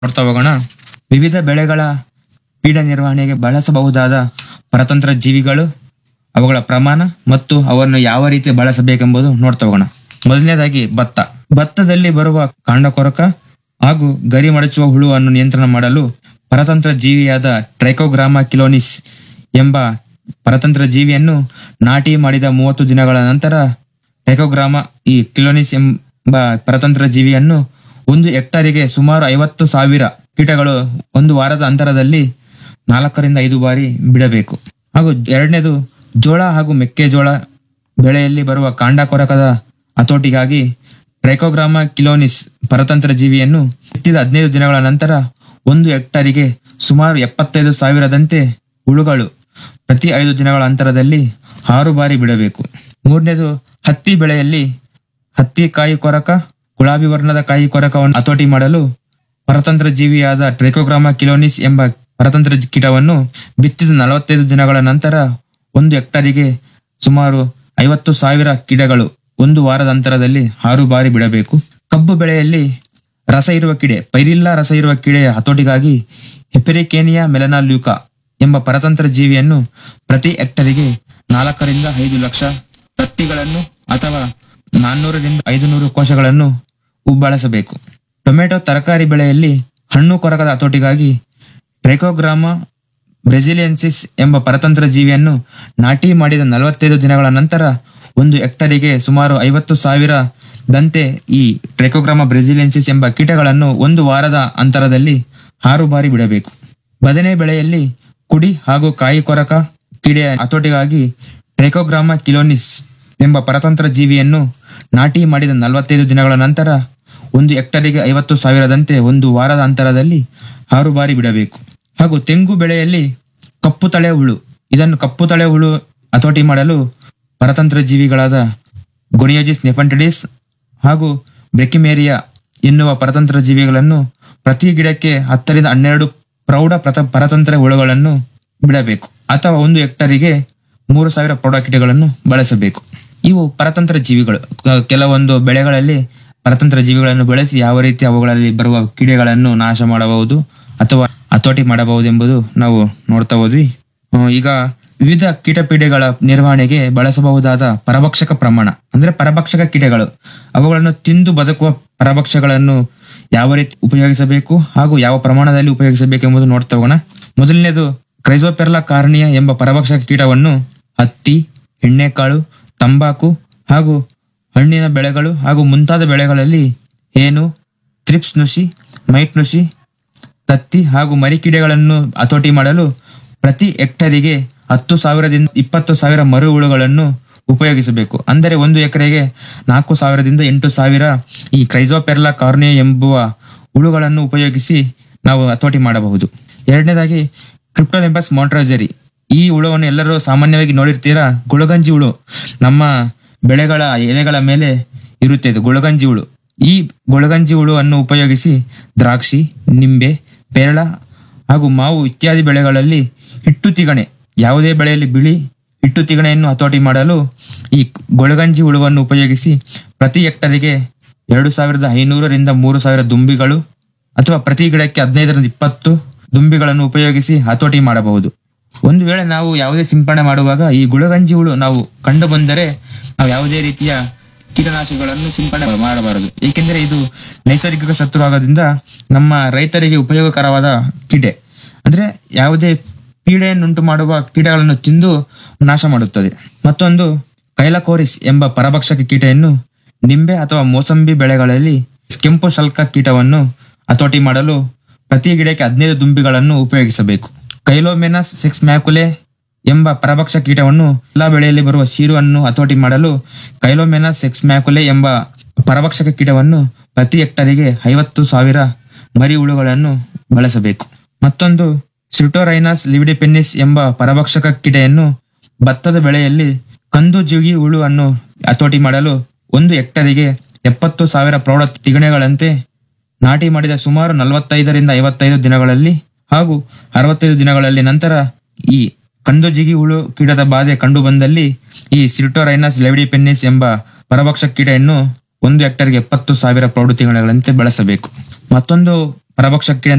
ನೋಡ್ತಾ ಹೋಗೋಣ ವಿವಿಧ ಬೆಳೆಗಳ ಪೀಡ ನಿರ್ವಹಣೆಗೆ ಬಳಸಬಹುದಾದ ಪರತಂತ್ರ ಜೀವಿಗಳು ಅವುಗಳ ಪ್ರಮಾಣ ಮತ್ತು ಅವನ್ನು ಯಾವ ರೀತಿ ಬಳಸಬೇಕೆಂಬುದು ನೋಡ್ತಾ ಹೋಗೋಣ ಮೊದಲನೇದಾಗಿ ಭತ್ತ ಭತ್ತದಲ್ಲಿ ಬರುವ ಕಾಂಡಕೊರಕ ಹಾಗೂ ಗರಿ ಮಡಚುವ ಹುಳುವನ್ನು ನಿಯಂತ್ರಣ ಮಾಡಲು ಪರತಂತ್ರ ಜೀವಿಯಾದ ಟ್ರೈಕೋಗ್ರಾಮ ಕಿಲೋನಿಸ್ ಎಂಬ ಪರತಂತ್ರ ಜೀವಿಯನ್ನು ನಾಟಿ ಮಾಡಿದ ಮೂವತ್ತು ದಿನಗಳ ನಂತರ ಟೆಕೋಗ್ರಾಮ ಈ ಕಿಲೋನಿಸ್ ಎಂಬ ಪರತಂತ್ರ ಜೀವಿಯನ್ನು ಒಂದು ಹೆಕ್ಟರಿಗೆ ಸುಮಾರು ಐವತ್ತು ಸಾವಿರ ಕೀಟಗಳು ಒಂದು ವಾರದ ಅಂತರದಲ್ಲಿ ನಾಲ್ಕರಿಂದ ಐದು ಬಾರಿ ಬಿಡಬೇಕು ಹಾಗೂ ಎರಡನೇದು ಜೋಳ ಹಾಗೂ ಮೆಕ್ಕೆಜೋಳ ಬೆಳೆಯಲ್ಲಿ ಬರುವ ಕಾಂಡ ಕೊರಕದ ಹತೋಟಿಗಾಗಿ ಟ್ರೈಕೋಗ್ರಾಮ ಕಿಲೋನಿಸ್ ಪರತಂತ್ರ ಜೀವಿಯನ್ನು ಬಿತ್ತಿದ ಹದಿನೈದು ದಿನಗಳ ನಂತರ ಒಂದು ಹೆಕ್ಟರಿಗೆ ಸುಮಾರು ಎಪ್ಪತ್ತೈದು ಸಾವಿರದಂತೆ ಹುಳುಗಳು ಪ್ರತಿ ಐದು ದಿನಗಳ ಅಂತರದಲ್ಲಿ ಆರು ಬಾರಿ ಬಿಡಬೇಕು ಮೂರನೇದು ಹತ್ತಿ ಬೆಳೆಯಲ್ಲಿ ಹತ್ತಿ ಕಾಯಿ ಕೊರಕ ಗುಲಾಬಿ ವರ್ಣದ ಕಾಯಿ ಕೊರಕವನ್ನು ಹತೋಟಿ ಮಾಡಲು ಪರತಂತ್ರ ಜೀವಿಯಾದ ಟ್ರೈಕೋಗ್ರಾಮ ಕಿಲೋನಿಸ್ ಎಂಬ ಪರತಂತ್ರ ಕೀಟವನ್ನು ಬಿತ್ತಿದ ನಲವತ್ತೈದು ದಿನಗಳ ನಂತರ ಒಂದು ಹೆಕ್ಟರಿಗೆ ಸುಮಾರು ಐವತ್ತು ಸಾವಿರ ಕೀಟಗಳು ಒಂದು ವಾರದ ಅಂತರದಲ್ಲಿ ಆರು ಬಾರಿ ಬಿಡಬೇಕು ಕಬ್ಬು ಬೆಳೆಯಲ್ಲಿ ರಸ ಇರುವ ಕಿಡೆ ಪೈರಿಲ್ಲಾ ರಸ ಇರುವ ಕಿಡೆಯ ಹತೋಟಿಗಾಗಿ ಹೆಪೆರಿಕೇನಿಯಾ ಮೆಲನಾಲ್ಯೂಕಾ ಎಂಬ ಪರತಂತ್ರ ಜೀವಿಯನ್ನು ಪ್ರತಿ ಹೆಕ್ಟರಿಗೆ ನಾಲ್ಕರಿಂದ ಐದು ಲಕ್ಷ ತತ್ತಿಗಳನ್ನು ಅಥವಾ ನಾನ್ನೂರರಿಂದ ಐದುನೂರು ಕೋಶಗಳನ್ನು ಬಳಸಬೇಕು ಟೊಮೆಟೊ ತರಕಾರಿ ಬೆಳೆಯಲ್ಲಿ ಹಣ್ಣು ಕೊರಕದ ಹತೋಟಿಗಾಗಿ ಟ್ರೈಕೋಗ್ರಾಮ ಬ್ರೆಸಿಲಿಯನ್ಸಿಸ್ ಎಂಬ ಪರತಂತ್ರ ಜೀವಿಯನ್ನು ನಾಟಿ ಮಾಡಿದ ನಲವತ್ತೈದು ದಿನಗಳ ನಂತರ ಒಂದು ಹೆಕ್ಟರಿಗೆ ಸುಮಾರು ಐವತ್ತು ಸಾವಿರ ದಂತೆ ಈ ಟ್ರೈಕೋಗ್ರಾಮ ಬ್ರೆಸಿಲಿಯನ್ಸಿಸ್ ಎಂಬ ಕೀಟಗಳನ್ನು ಒಂದು ವಾರದ ಅಂತರದಲ್ಲಿ ಆರು ಬಾರಿ ಬಿಡಬೇಕು ಬದನೆ ಬೆಳೆಯಲ್ಲಿ ಕುಡಿ ಹಾಗೂ ಕಾಯಿ ಕೊರಕ ಕೀಡೆಯ ಹತೋಟಿಗಾಗಿ ಟ್ರೈಕೋಗ್ರಾಮ ಕಿಲೋನಿಸ್ ಎಂಬ ಪರತಂತ್ರ ಜೀವಿಯನ್ನು ನಾಟಿ ಮಾಡಿದ ನಲವತ್ತೈದು ದಿನಗಳ ನಂತರ ಒಂದು ಹೆಕ್ಟರಿಗೆ ಐವತ್ತು ಸಾವಿರದಂತೆ ಒಂದು ವಾರದ ಅಂತರದಲ್ಲಿ ಆರು ಬಾರಿ ಬಿಡಬೇಕು ಹಾಗೂ ತೆಂಗು ಬೆಳೆಯಲ್ಲಿ ಕಪ್ಪು ತಳೆ ಹುಳು ಇದನ್ನು ಕಪ್ಪು ತಳೆ ಹುಳು ಹತೋಟಿ ಮಾಡಲು ಪರತಂತ್ರ ಜೀವಿಗಳಾದ ಗೊನಿಯೋಜಿಸ್ ನೆಫಂಟಿಡಿಸ್ ಹಾಗೂ ಬ್ರೆಕಿಮೇರಿಯಾ ಎನ್ನುವ ಪರತಂತ್ರ ಜೀವಿಗಳನ್ನು ಪ್ರತಿ ಗಿಡಕ್ಕೆ ಹತ್ತರಿಂದ ಹನ್ನೆರಡು ಪ್ರೌಢ ಪ್ರತ ಪರತಂತ್ರ ಹುಳುಗಳನ್ನು ಬಿಡಬೇಕು ಅಥವಾ ಒಂದು ಹೆಕ್ಟರಿಗೆ ಮೂರು ಸಾವಿರ ಪ್ರೌಢ ಕೀಟಗಳನ್ನು ಬಳಸಬೇಕು ಇವು ಪರತಂತ್ರ ಜೀವಿಗಳು ಕ- ಕೆಲವೊಂದು ಬೆಳೆಗಳಲ್ಲಿ ಪರತಂತ್ರ ಜೀವಿಗಳನ್ನು ಬಳಸಿ ಯಾವ ರೀತಿ ಅವುಗಳಲ್ಲಿ ಬರುವ ಕೀಡೆಗಳನ್ನು ನಾಶ ಮಾಡಬಹುದು ಅಥವಾ ಹತೋಟಿ ಮಾಡಬಹುದೆಂಬುದು ನಾವು ನೋಡ್ತಾ ಹೋದ್ವಿ ಹ್ಮ್, ಈಗ ವಿವಿಧ ಕೀಟಪೀಡೆಗಳ ನಿರ್ವಹಣೆಗೆ ಬಳಸಬಹುದಾದ ಪರಭಕ್ಷಕ ಪ್ರಮಾಣ ಅಂದ್ರೆ ಪರಭಕ್ಷಕ ಕೀಟಗಳು ಅವುಗಳನ್ನು ತಿಂದು ಬದುಕುವ ಪರಭಕ್ಷಗಳನ್ನು ಯಾವ ರೀತಿ ಉಪಯೋಗಿಸಬೇಕು ಹಾಗೂ ಯಾವ ಪ್ರಮಾಣದಲ್ಲಿ ಉಪಯೋಗಿಸಬೇಕೆಂಬುದು ನೋಡ್ತಾ ಹೋಗೋಣ ಮೊದಲನೇದು ಕ್ರೈಸೋಪೆರ್ಲಾ ಕಾರ್ನಿಯ ಎಂಬ ಪರಭಕ್ಷಕ ಕೀಟವನ್ನು ಹತ್ತಿ ಎಣ್ಣೆಕಾಳು ತಂಬಾಕು ಹಾಗೂ ಹಣ್ಣಿನ ಬೆಳೆಗಳು ಹಾಗೂ ಮುಂತಾದ ಬೆಳೆಗಳಲ್ಲಿ ಹೇನು ತ್ರಿಪ್ಸ್ ನುಷಿ ಮೈಟ್ ನುಷಿ ತತ್ತಿ ಹಾಗೂ ಮರಿಕಿಡೆಗಳನ್ನು ಹತೋಟಿ ಮಾಡಲು ಪ್ರತಿ ಹೆಕ್ಟರಿಗೆ ಹತ್ತು ಸಾವಿರದಿಂದ ಇಪ್ಪತ್ತು ಸಾವಿರ ಮರು ಹುಳುಗಳನ್ನು ಉಪಯೋಗಿಸಬೇಕು ಅಂದರೆ ಒಂದು ಎಕರೆಗೆ ನಾಲ್ಕು ಸಾವಿರದಿಂದ ಎಂಟು ಸಾವಿರ ಈ ಕ್ರೈಸೋಪೆರ್ಲಾ ಕಾರ್ನೆ ಎಂಬುವ ಹುಳುಗಳನ್ನು ಉಪಯೋಗಿಸಿ ನಾವು ಹತೋಟಿ ಮಾಡಬಹುದು ಎರಡನೇದಾಗಿ ಕ್ರಿಪ್ಟೋನೆಂಬಸ್ ಮಾಂಟ್ರಾಜರಿ ಈ ಹುಳುವನ್ನು ಎಲ್ಲರೂ ಸಾಮಾನ್ಯವಾಗಿ ನೋಡಿರ್ತೀರಾ ಗುಳಗಂಜಿ ಹುಳು ನಮ್ಮ ಬೆಳೆಗಳ ಎಲೆಗಳ ಮೇಲೆ ಇರುತ್ತೆ ಇದು ಗುಳಗಂಜಿ ಹುಳು ಈ ಗುಳಗಂಜಿ ಹುಳುವನ್ನು ಉಪಯೋಗಿಸಿ ದ್ರಾಕ್ಷಿ ನಿಂಬೆ ಪೇರಳ ಹಾಗೂ ಮಾವು ಇತ್ಯಾದಿ ಬೆಳೆಗಳಲ್ಲಿ ಹಿಟ್ಟು ತಿಗಣೆ ಯಾವುದೇ ಬೆಳೆಯಲ್ಲಿ ಬಿಳಿ ಹಿಟ್ಟು ತಿಗಣೆಯನ್ನು ಹತೋಟಿ ಮಾಡಲು ಈ ಗೊಳಗಂಜಿ ಹುಳುವನ್ನು ಉಪಯೋಗಿಸಿ ಪ್ರತಿ ಹೆಕ್ಟರಿಗೆ ಎರಡು ಸಾವಿರದ ಐನೂರರಿಂದ ಮೂರು ಸಾವಿರ ದುಂಬಿಗಳು ಅಥವಾ ಪ್ರತಿ ಗಿಡಕ್ಕೆ ಹದಿನೈದರಿಂದ ಇಪ್ಪತ್ತು ದುಂಬಿಗಳನ್ನು ಉಪಯೋಗಿಸಿ ಹತೋಟಿ ಮಾಡಬಹುದು ಒಂದು ವೇಳೆ ನಾವು ಯಾವುದೇ ಸಿಂಪಡಣೆ ಮಾಡುವಾಗ ಈ ಗುಳಗಂಜಿ ಹುಳು ನಾವು ಕಂಡು ಬಂದರೆ ನಾವು ಯಾವುದೇ ರೀತಿಯ ಕೀಟನಾಶಕಗಳನ್ನು ಸಿಂಪಡಣೆ ಮಾಡಬಾರದು ಏಕೆಂದರೆ ಇದು ನೈಸರ್ಗಿಕ ಶತ್ರು ಆಗೋದ್ರಿಂದ ನಮ್ಮ ರೈತರಿಗೆ ಉಪಯೋಗಕರವಾದ ಕೀಟೆ ಅಂದ್ರೆ ಯಾವುದೇ ಪೀಡೆಯನ್ನುಂಟು ಮಾಡುವ ಕೀಟಗಳನ್ನು ತಿಂದು ನಾಶ ಮಾಡುತ್ತದೆ ಮತ್ತೊಂದು ಕೈಲಕೋರಿಸ್ ಎಂಬ ಪರಭಕ್ಷಕ ಕೀಟವನ್ನು ನಿಂಬೆ ಅಥವಾ ಮೋಸಂಬಿ ಬೆಳೆಗಳಲ್ಲಿ ಕೆಂಪು ಶಲ್ಕ ಕೀಟವನ್ನು ಹತೋಟಿ ಮಾಡಲು ಪ್ರತಿ ಗಿಡಕ್ಕೆ ಹದಿನೈದು ದುಂಬಿಗಳನ್ನು ಉಪಯೋಗಿಸಬೇಕು ಕೈಲೋಮೆನಸ್ ಸೆಕ್ಸ್ ಮ್ಯಾಕುಲೆ ಎಂಬ ಪರಭಕ್ಷ ಕೀಟವನ್ನು ಎಲ್ಲಾ ಬೆಳೆಯಲ್ಲಿ ಬರುವ ಸೀರುವನ್ನು ಹತೋಟಿ ಮಾಡಲು ಕೈಲೋಮೆನಸ್ ಸೆಕ್ಸ್ ಮ್ಯಾಕುಲೆ ಎಂಬ ಪರಭಕ್ಷಕ ಕೀಟವನ್ನು ಪ್ರತಿ ಹೆಕ್ಟರಿಗೆ ಐವತ್ತು ಸಾವಿರ ಮರಿ ಹುಳುಗಳನ್ನು ಬಳಸಬೇಕು ಮತ್ತೊಂದು ಸಿಟೋರೈನಸ್ ಲಿವಿಡಿಪೆನ್ನಿಸ್ ಎಂಬ ಪರಭಕ್ಷಕ ಕೀಟೆಯನ್ನು ಭತ್ತದ ಬೆಳೆಯಲ್ಲಿ ಕಂದು ಜಿಗಿ ಹುಳುವನ್ನು ಹತೋಟಿ ಮಾಡಲು ಒಂದು ಹೆಕ್ಟರಿಗೆ ಎಪ್ಪತ್ತು ಸಾವಿರ ಪ್ರೌಢ ತಿಗಣೆಗಳಂತೆ ನಾಟಿ ಮಾಡಿದ ಸುಮಾರು ನಲವತ್ತೈದರಿಂದ ಐವತ್ತೈದು ದಿನಗಳಲ್ಲಿ ಹಾಗೂ ಅರವತ್ತೈದು ದಿನಗಳಲ್ಲಿ ನಂತರ ಈ ಕಂದು ಜಿಗಿ ಹುಳು ಕೀಟದ ಬಾಧೆ ಕಂಡು ಬಂದಲ್ಲಿ ಈ ಸಿಟೋರೈನಸ್ ಲೆವಿಡಿಪೆನ್ನಿಸ್ ಎಂಬ ಪರಭಕ್ಷ ಕೀಟವನ್ನು ಒಂದು ಹೆಕ್ಟರ್ಗೆ ಎಪ್ಪತ್ತು ಸಾವಿರ ಪ್ರೌಢ ತಿಂಗಳಂತೆ ಬಳಸಬೇಕು ಮತ್ತೊಂದು ಪರಭಕ್ಷಕ ಕೀಡೆ